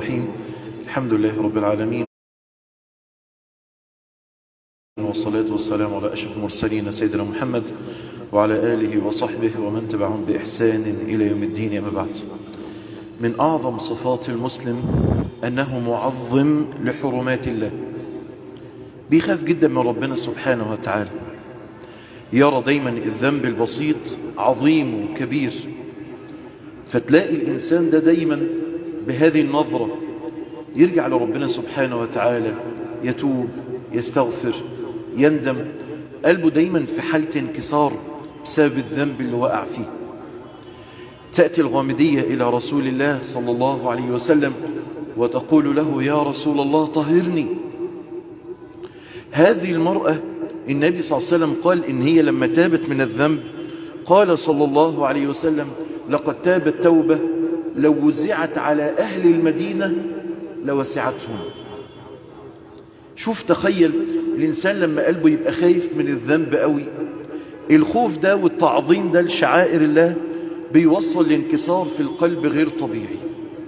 الرحيم الحمد لله رب العالمين والصلاة والسلام على أشرف المرسلين سيدنا محمد وعلى آله وصحبه ومن تبعهم بإحسان إلى يوم الدين أما بعد من أعظم صفات المسلم أنه معظم لحرمات الله بيخاف جدا من ربنا سبحانه وتعالى يرى دايما الذنب البسيط عظيم وكبير فتلاقي الإنسان ده دايما بهذه النظرة يرجع لربنا سبحانه وتعالى يتوب يستغفر يندم قلبه دايما في حالة انكسار بسبب الذنب اللي وقع فيه تأتي الغامدية إلى رسول الله صلى الله عليه وسلم وتقول له يا رسول الله طهرني هذه المرأة النبي صلى الله عليه وسلم قال إن هي لما تابت من الذنب قال صلى الله عليه وسلم لقد تابت توبة لو وزعت على أهل المدينة لوسعتهم شوف تخيل الإنسان لما قلبه يبقى خايف من الذنب قوي الخوف ده والتعظيم ده لشعائر الله بيوصل لانكسار في القلب غير طبيعي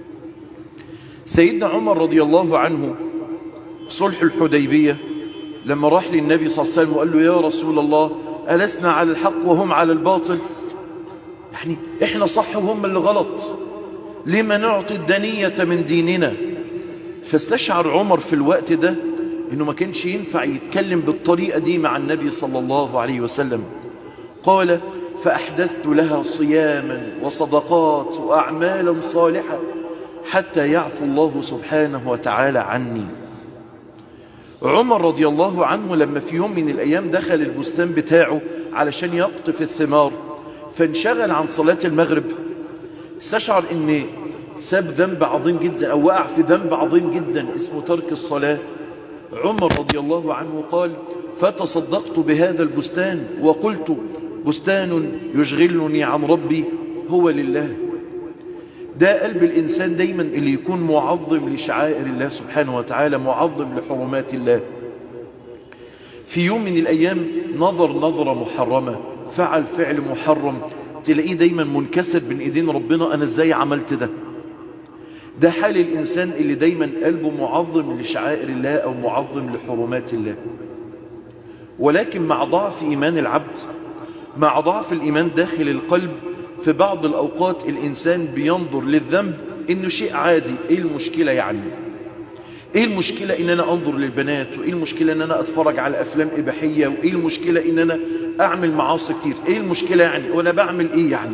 سيدنا عمر رضي الله عنه صلح الحديبية لما راح للنبي صلى الله عليه وسلم وقال له يا رسول الله ألسنا على الحق وهم على الباطل يعني احنا صح وهم اللي غلط لما نعطي الدنية من ديننا فاستشعر عمر في الوقت ده انه ما كانش ينفع يتكلم بالطريقة دي مع النبي صلى الله عليه وسلم قال فأحدثت لها صياما وصدقات وأعمالا صالحة حتى يعفو الله سبحانه وتعالى عني عمر رضي الله عنه لما في يوم من الأيام دخل البستان بتاعه علشان يقطف الثمار فانشغل عن صلاة المغرب استشعر ان ساب ذنب عظيم جدا او وقع في ذنب عظيم جدا اسمه ترك الصلاة عمر رضي الله عنه قال فتصدقت بهذا البستان وقلت بستان يشغلني عن ربي هو لله ده قلب الإنسان دايما اللي يكون معظم لشعائر الله سبحانه وتعالى معظم لحرمات الله في يوم من الأيام نظر نظرة محرمة فعل فعل محرم تلاقيه دايما منكسر بين ايدين ربنا انا ازاي عملت ده ده حال الانسان اللي دايما قلبه معظم لشعائر الله او معظم لحرمات الله ولكن مع ضعف ايمان العبد مع ضعف الايمان داخل القلب في بعض الاوقات الانسان بينظر للذنب انه شيء عادي ايه المشكلة يعني ايه المشكلة ان انا انظر للبنات وايه المشكلة ان انا اتفرج على افلام اباحية وايه المشكلة ان انا اعمل معاصي كتير ايه المشكلة يعني وانا بعمل ايه يعني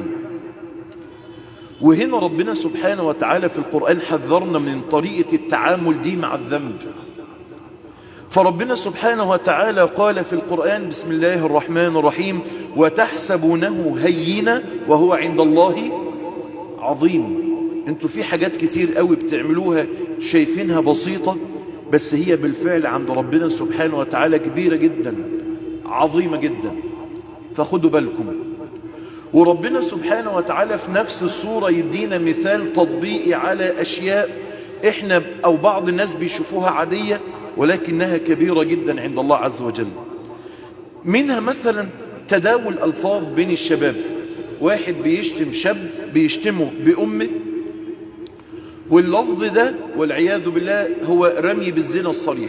وهنا ربنا سبحانه وتعالى في القرآن حذرنا من طريقة التعامل دي مع الذنب فربنا سبحانه وتعالى قال في القرآن بسم الله الرحمن الرحيم وتحسبونه هينا وهو عند الله عظيم انتوا في حاجات كتير قوي بتعملوها شايفينها بسيطة بس هي بالفعل عند ربنا سبحانه وتعالى كبيرة جدا عظيمة جدا فخدوا بالكم وربنا سبحانه وتعالى في نفس الصورة يدينا مثال تطبيقي على أشياء احنا أو بعض الناس بيشوفوها عادية ولكنها كبيرة جدا عند الله عز وجل منها مثلا تداول ألفاظ بين الشباب واحد بيشتم شاب بيشتمه بأمه واللفظ ده والعياذ بالله هو رمي بالزنا الصريح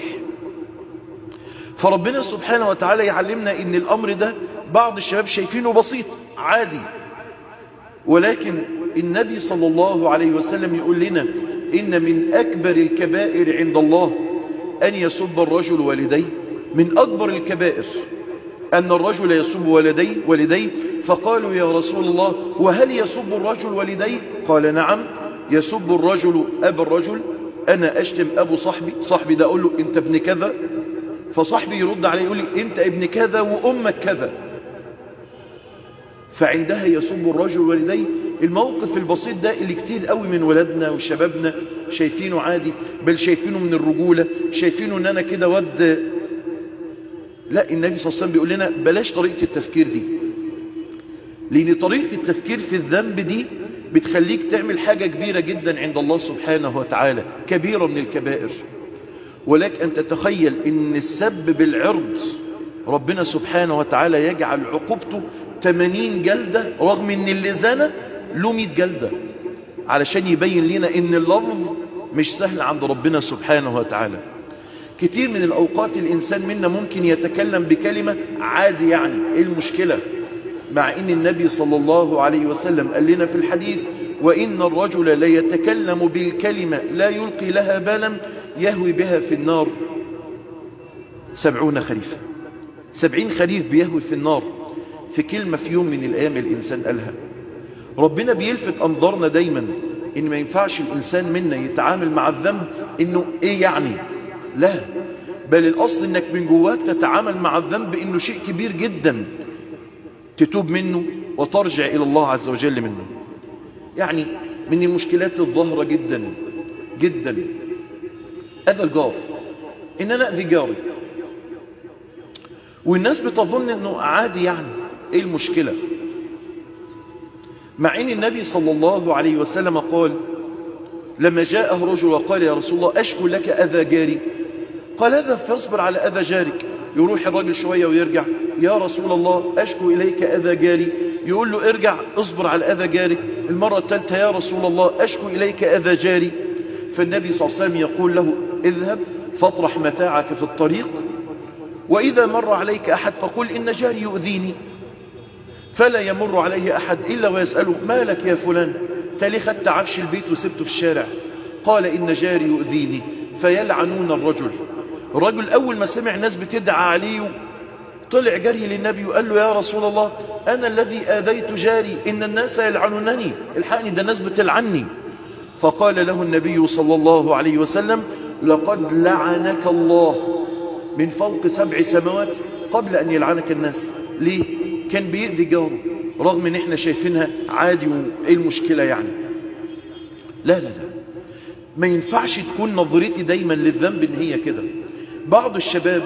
فربنا سبحانه وتعالى يعلمنا ان الامر ده بعض الشباب شايفينه بسيط عادي ولكن النبي صلى الله عليه وسلم يقول لنا ان من اكبر الكبائر عند الله ان يسب الرجل والديه من اكبر الكبائر ان الرجل يسب والديه والديه فقالوا يا رسول الله وهل يسب الرجل والديه قال نعم يسب الرجل ابا الرجل انا اشتم ابو صاحبي صاحبي ده اقول له انت ابن كذا فصاحبي يرد عليه يقول لي انت ابن كذا وامك كذا فعندها يسب الرجل والديه الموقف البسيط ده اللي كتير قوي من ولادنا وشبابنا شايفينه عادي بل شايفينه من الرجولة شايفينه ان انا كده ود لا النبي صلى الله عليه وسلم بيقول لنا بلاش طريقة التفكير دي لان طريقة التفكير في الذنب دي بتخليك تعمل حاجة كبيرة جدا عند الله سبحانه وتعالى كبيرة من الكبائر ولك أن تتخيل أن السب بالعرض ربنا سبحانه وتعالى يجعل عقوبته 80 جلدة رغم أن اللي زنى له 100 جلدة علشان يبين لنا أن اللفظ مش سهل عند ربنا سبحانه وتعالى كتير من الأوقات الإنسان منا ممكن يتكلم بكلمة عادي يعني إيه المشكلة مع إن النبي صلى الله عليه وسلم قال لنا في الحديث وإن الرجل ليتكلم بالكلمة لا يلقي لها بالا يهوي بها في النار سبعون خريفا سبعين خريف بيهوي في النار في كلمة في يوم من الأيام الإنسان قالها ربنا بيلفت أنظارنا دايما إن ما ينفعش الإنسان منا يتعامل مع الذنب إنه إيه يعني لا بل الأصل إنك من جواك تتعامل مع الذنب إنه شيء كبير جدا تتوب منه وترجع إلى الله عز وجل منه يعني من المشكلات الظاهرة جدا جدا أذى الجار إن أنا أذي جاري والناس بتظن أنه عادي يعني إيه المشكلة مع أن النبي صلى الله عليه وسلم قال لما جاءه رجل وقال يا رسول الله أشكو لك أذى جاري قال اذهب فاصبر على أذى جارك يروح الراجل شوية ويرجع يا رسول الله أشكو إليك أذى جاري يقول له ارجع اصبر على أذى جارك المرة الثالثة يا رسول الله أشكو إليك أذى جاري فالنبي صلى الله عليه وسلم يقول له اذهب فاطرح متاعك في الطريق وإذا مر عليك أحد فقل إن جاري يؤذيني فلا يمر عليه أحد إلا ويسأله ما لك يا فلان تالي خدت عفش البيت وسبته في الشارع قال إن جاري يؤذيني فيلعنون الرجل الرجل أول ما سمع ناس بتدعى عليه طلع جري للنبي وقال له يا رسول الله أنا الذي آذيت جاري إن الناس يلعنونني الحقني ده الناس بتلعني فقال له النبي صلى الله عليه وسلم لقد لعنك الله من فوق سبع سماوات قبل أن يلعنك الناس ليه؟ كان بيأذي جاره رغم ان احنا شايفينها عادي وايه المشكلة يعني لا لا لا ما ينفعش تكون نظرتي دايما للذنب ان هي كده بعض الشباب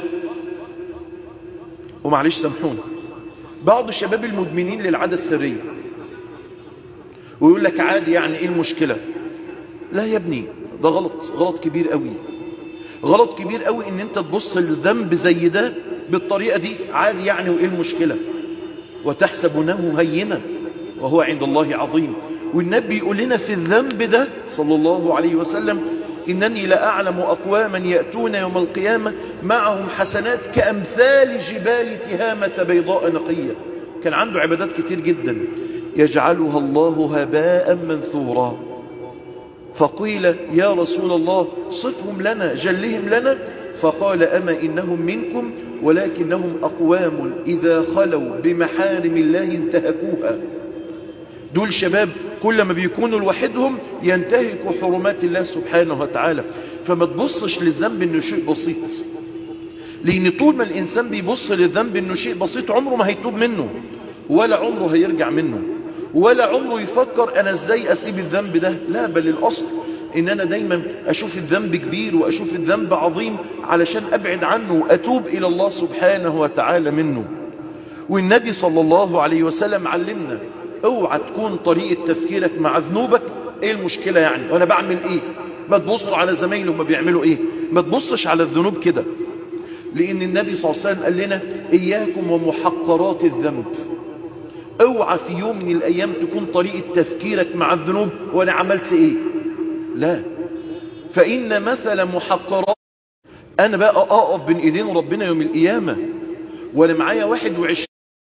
ومعلش سامحون بعض الشباب المدمنين للعادة السرية ويقول لك عادي يعني ايه المشكلة لا يا ابني ده غلط غلط كبير قوي غلط كبير قوي ان انت تبص للذنب زي ده بالطريقة دي عادي يعني وايه المشكلة وتحسبونه هينا وهو عند الله عظيم والنبي يقول لنا في الذنب ده صلى الله عليه وسلم إنني لأعلم أقواما يأتون يوم القيامة معهم حسنات كأمثال جبال تهامة بيضاء نقية كان عنده عبادات كتير جدا يجعلها الله هباء منثورا فقيل يا رسول الله صفهم لنا جلهم لنا فقال أما إنهم منكم ولكنهم أقوام إذا خلوا بمحارم الله انتهكوها دول شباب كل ما بيكونوا لوحدهم ينتهكوا حرمات الله سبحانه وتعالى فما تبصش للذنب انه شيء بسيط لان طول ما الانسان بيبص للذنب انه شيء بسيط عمره ما هيتوب منه ولا عمره هيرجع منه ولا عمره يفكر انا ازاي اسيب الذنب ده لا بل الاصل ان انا دايما اشوف الذنب كبير واشوف الذنب عظيم علشان ابعد عنه واتوب الى الله سبحانه وتعالى منه والنبي صلى الله عليه وسلم علمنا اوعى تكون طريقة تفكيرك مع ذنوبك ايه المشكلة يعني وانا بعمل ايه ما تبصوا على زمايله ما بيعملوا ايه ما تبصش على الذنوب كده لان النبي صلى الله عليه وسلم قال لنا اياكم ومحقرات الذنب اوعى في يوم من الايام تكون طريقة تفكيرك مع الذنوب وانا عملت ايه لا فان مثل محقرات انا بقى اقف بين ايدين ربنا يوم القيامة وانا معايا واحد وعشرين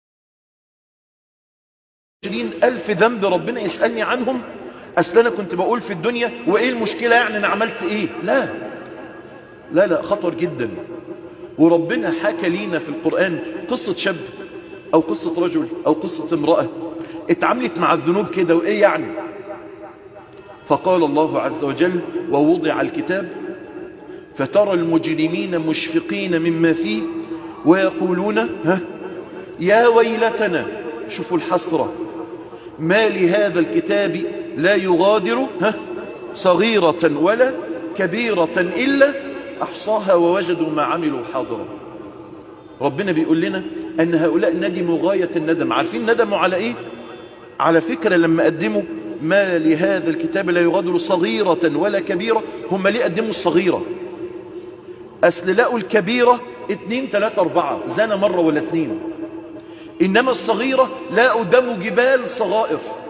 عشرين ألف ذنب ربنا يسألني عنهم أصل أنا كنت بقول في الدنيا وإيه المشكلة يعني أنا عملت إيه لا لا لا خطر جدا وربنا حكى لينا في القرآن قصة شاب أو قصة رجل أو قصة امرأة اتعاملت مع الذنوب كده وإيه يعني فقال الله عز وجل ووضع الكتاب فترى المجرمين مشفقين مما فيه ويقولون ها يا ويلتنا شوفوا الحسرة ما لهذا الكتاب لا يغادر ها صغيرة ولا كبيرة إلا أحصاها ووجدوا ما عملوا حاضرا ربنا بيقول لنا أن هؤلاء ندموا غاية الندم عارفين ندموا على إيه على فكرة لما قدموا ما لهذا الكتاب لا يغادر صغيرة ولا كبيرة هم ليه قدموا الصغيرة أصل لقوا الكبيرة اتنين تلاتة اربعة زنا مرة ولا اتنين إنما الصغيرة لا قدامه جبال صغائر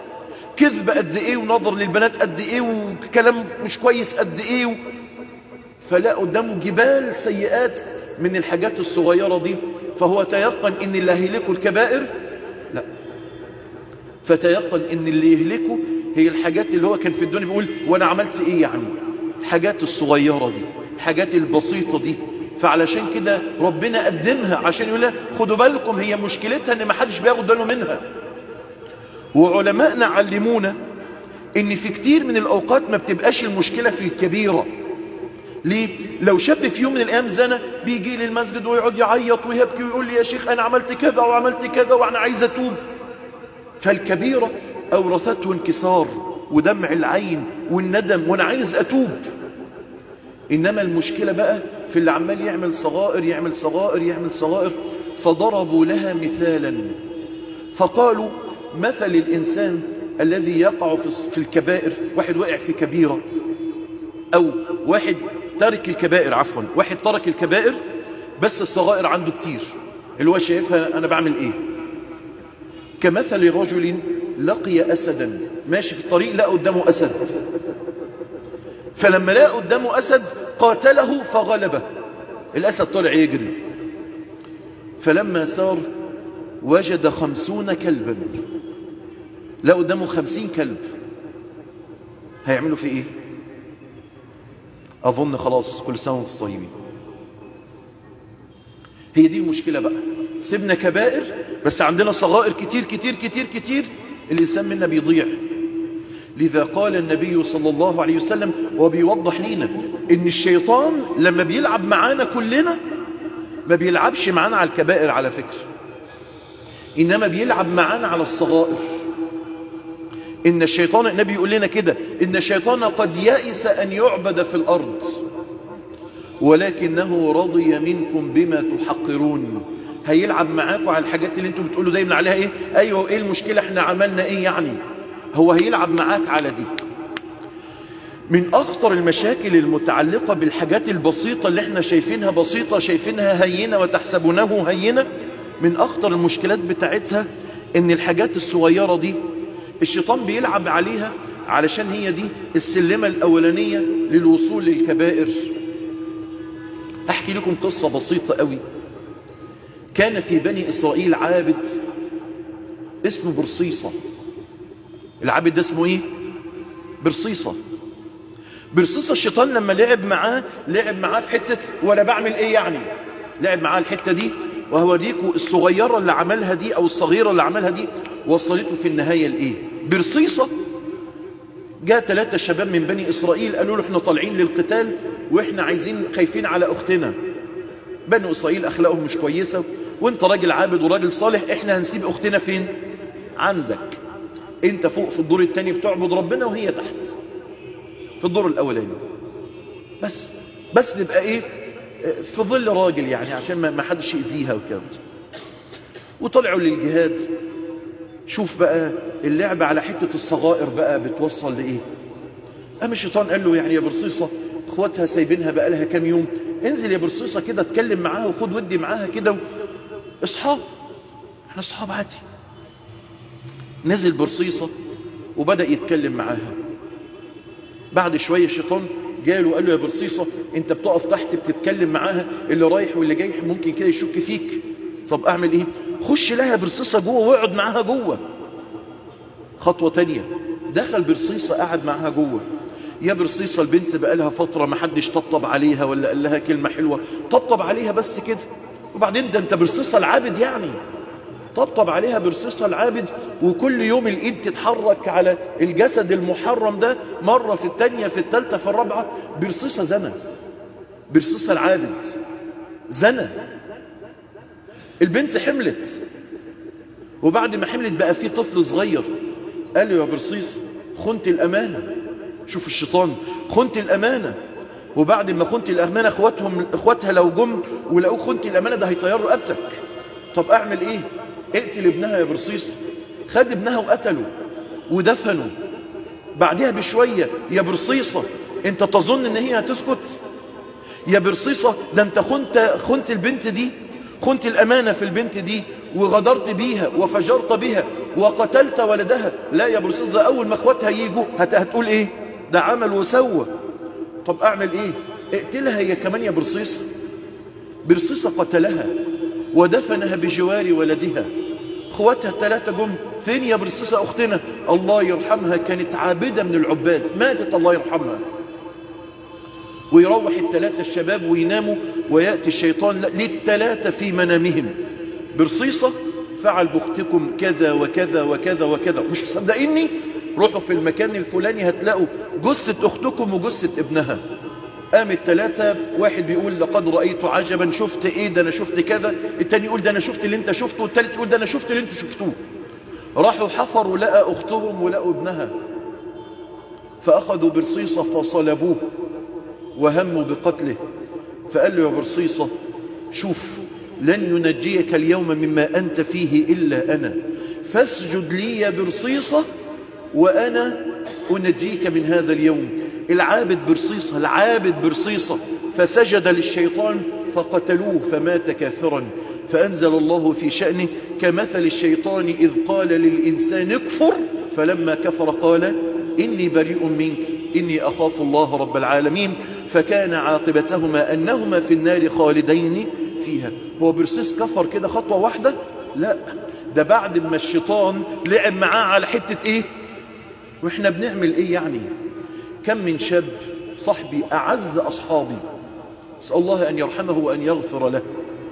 كذب قد ايه ونظر للبنات قد ايه وكلام مش كويس قد ايه و... فلا قدامه جبال سيئات من الحاجات الصغيرة دي فهو تيقن ان اللي هيهلكه الكبائر لا فتيقن ان اللي يهلكه هي الحاجات اللي هو كان في الدنيا بيقول وانا عملت ايه يعني الحاجات الصغيرة دي الحاجات البسيطة دي فعلشان كده ربنا قدمها عشان يقول لها خدوا بالكم هي مشكلتها ان ما حدش بياخد باله منها وعلمائنا علمونا ان في كتير من الاوقات ما بتبقاش المشكلة في الكبيرة ليه لو شاب في يوم من الايام زنا بيجي لي المسجد ويقعد يعيط ويبكي ويقول لي يا شيخ انا عملت كذا وعملت كذا وانا عايز اتوب فالكبيرة اورثته انكسار ودمع العين والندم وانا عايز اتوب انما المشكلة بقى في اللي عمال يعمل صغائر يعمل صغائر يعمل صغائر فضربوا لها مثالا فقالوا مثل الانسان الذي يقع في الكبائر واحد وقع في كبيرة او واحد ترك الكبائر عفوا واحد ترك الكبائر بس الصغائر عنده كتير اللي هو شايفها انا بعمل ايه كمثل رجل لقي اسدا ماشي في الطريق لقى قدامه اسد فلما لقى قدامه اسد قاتله فغلبه الاسد طلع يجري فلما سار وجد خمسون كلبا لقى قدامه خمسين كلب هيعملوا في ايه اظن خلاص كل سنه وانتم طيبين هي دي المشكله بقى سيبنا كبائر بس عندنا صغائر كتير كتير كتير كتير الانسان منا بيضيع لذا قال النبي صلى الله عليه وسلم وبيوضح لينا ان الشيطان لما بيلعب معانا كلنا ما بيلعبش معانا على الكبائر على فكرة انما بيلعب معانا على الصغائر ان الشيطان النبي يقول لنا كده ان الشيطان قد يأس ان يعبد في الارض ولكنه رضي منكم بما تحقرون هيلعب معاكم على الحاجات اللي انتم بتقولوا دايما عليها ايه ايوه ايه المشكلة احنا عملنا ايه يعني هو هيلعب معاك على دي من اخطر المشاكل المتعلقة بالحاجات البسيطة اللي احنا شايفينها بسيطة شايفينها هينة وتحسبونه هينة من اخطر المشكلات بتاعتها ان الحاجات الصغيرة دي الشيطان بيلعب عليها علشان هي دي السلمة الاولانية للوصول للكبائر احكي لكم قصة بسيطة قوي كان في بني اسرائيل عابد اسمه برصيصة العابد ده اسمه ايه برصيصة برصيصة الشيطان لما لعب معاه لعب معاه في حتة وانا بعمل ايه يعني لعب معاه الحتة دي وهوريكم الصغيرة اللي عملها دي او الصغيرة اللي عملها دي وصلته في النهاية لايه برصيصة جاء ثلاثة شباب من بني اسرائيل قالوا له احنا طالعين للقتال واحنا عايزين خايفين على اختنا بني اسرائيل اخلاقهم مش كويسة وانت راجل عابد وراجل صالح احنا هنسيب اختنا فين عندك انت فوق في الدور التاني بتعبد ربنا وهي تحت في الدور الاولاني بس بس نبقى ايه في ظل راجل يعني عشان ما حدش يأذيها وكده وطلعوا للجهاد شوف بقى اللعبة على حتة الصغائر بقى بتوصل لإيه قام الشيطان قال له يعني يا برصيصة اخواتها سايبينها بقى لها كام يوم انزل يا برصيصة كده اتكلم معاها وخد ودي معاها كده اصحاب احنا اصحاب عادي نزل برصيصة وبدأ يتكلم معاها بعد شوية الشيطان جاله وقال له يا برصيصة انت بتقف تحت بتتكلم معاها اللي رايح واللي جاي ممكن كده يشك فيك طب اعمل ايه خش لها برصيصة جوه واقعد معاها جوه خطوة تانية دخل برصيصة قعد معاها جوه يا برصيصة البنت بقالها فترة ما حدش طبطب عليها ولا قال لها كلمة حلوة طبطب عليها بس كده وبعدين ده انت برصيصة العابد يعني طبطب عليها برصيصة العابد وكل يوم الايد تتحرك على الجسد المحرم ده مرة في التانية في التالتة في الرابعة برصيصة زنا برصيصة العابد زنا البنت حملت وبعد ما حملت بقى في طفل صغير قال له يا برصيص خنت الامانة شوف الشيطان خنت الامانة وبعد ما خنت الامانة اخواتهم اخواتها لو جم ولقوا خنت الامانة ده هيطيروا رقبتك طب اعمل ايه اقتل ابنها يا برصيص خد ابنها وقتله ودفنه بعدها بشوية يا برصيصة انت تظن ان هي هتسكت يا برصيصة ده انت خنت, خنت البنت دي خنت الامانة في البنت دي وغدرت بيها وفجرت بها وقتلت ولدها لا يا برصيص ده أول ما اخواتها يجوا هت... هتقول إيه ده عمل وسوى طب أعمل إيه اقتلها هي كمان يا برصيصة برصيصة قتلها ودفنها بجوار ولدها اخواتها الثلاثة جم فين يا برصيصة أختنا الله يرحمها كانت عابدة من العباد ماتت الله يرحمها ويروح الثلاثة الشباب ويناموا ويأتي الشيطان للثلاثة في منامهم برصيصة فعل بختكم كذا وكذا وكذا وكذا مش مصدقيني روحوا في المكان الفلاني هتلاقوا جثة أختكم وجثة ابنها قام الثلاثة واحد بيقول لقد رأيت عجبا شفت ايه ده انا شفت كذا التاني يقول ده انا شفت اللي انت شفته والتالت يقول ده انا شفت اللي انت شفتوه راحوا حفروا لقى اختهم ولقوا ابنها فاخذوا برصيصة فصلبوه وهموا بقتله فقال له يا برصيصة شوف لن ينجيك اليوم مما أنت فيه إلا أنا فاسجد لي يا برصيصة وأنا أنجيك من هذا اليوم العابد برصيصة العابد برصيصة فسجد للشيطان فقتلوه فمات كافرا فأنزل الله في شأنه كمثل الشيطان إذ قال للإنسان اكفر فلما كفر قال إني بريء منك إني أخاف الله رب العالمين فكان عاقبتهما أنهما في النار خالدين فيها هو برصيص كفر كده خطوة واحدة لا ده بعد ما الشيطان لعب معاه على حتة ايه واحنا بنعمل ايه يعني كم من شاب صاحبي أعز أصحابي أسأل الله أن يرحمه وأن يغفر له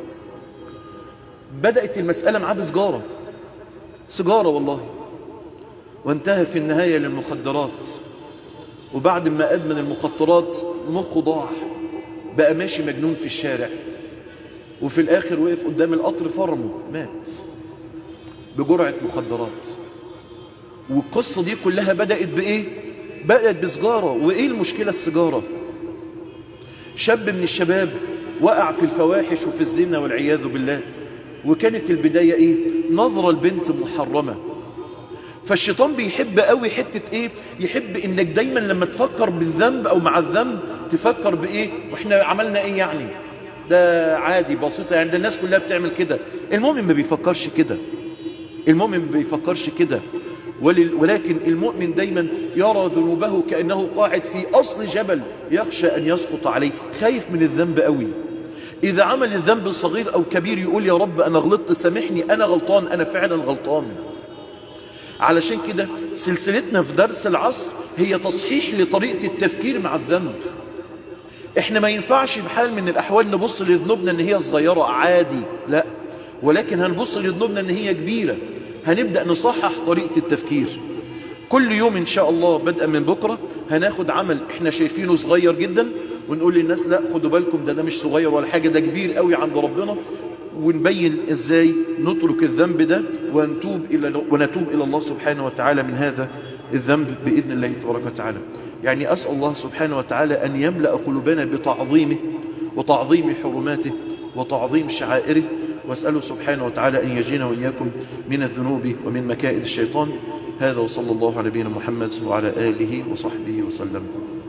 بدأت المسألة معاه بسجارة سجارة والله وانتهى في النهاية للمخدرات وبعد ما أدمن المخدرات مخه ضاع بقى ماشي مجنون في الشارع وفي الآخر وقف قدام القطر فرمه مات بجرعة مخدرات والقصة دي كلها بدأت بإيه بدأت بسجارة وإيه المشكلة السجارة شاب من الشباب وقع في الفواحش وفي الزنا والعياذ بالله وكانت البداية إيه نظرة البنت محرمة فالشيطان بيحب قوي حتة ايه يحب انك دايما لما تفكر بالذنب او مع الذنب تفكر بايه واحنا عملنا ايه يعني ده عادي بسيطة يعني ده الناس كلها بتعمل كده المؤمن ما بيفكرش كده المؤمن ما بيفكرش كده ولكن المؤمن دايما يرى ذنوبه كأنه قاعد في أصل جبل يخشى أن يسقط عليه خايف من الذنب قوي إذا عمل الذنب صغير أو كبير يقول يا رب أنا غلطت سامحني أنا غلطان أنا فعلا غلطان علشان كده سلسلتنا في درس العصر هي تصحيح لطريقة التفكير مع الذنب احنا ما ينفعش بحال من الأحوال نبص لذنوبنا ان هي صغيرة عادي لا ولكن هنبص لذنوبنا ان هي كبيرة هنبدأ نصحح طريقة التفكير كل يوم ان شاء الله بدءا من بكرة هناخد عمل احنا شايفينه صغير جدا ونقول للناس لا خدوا بالكم ده ده مش صغير ولا حاجة ده كبير قوي عند ربنا ونبين ازاي نترك الذنب ده ونتوب الى ونتوب الى الله سبحانه وتعالى من هذا الذنب باذن الله تبارك وتعالى يعني اسال الله سبحانه وتعالى ان يملا قلوبنا بتعظيمه وتعظيم حرماته وتعظيم شعائره واساله سبحانه وتعالى ان يجينا واياكم من الذنوب ومن مكائد الشيطان هذا وصلى الله على نبينا محمد وعلى اله وصحبه وسلم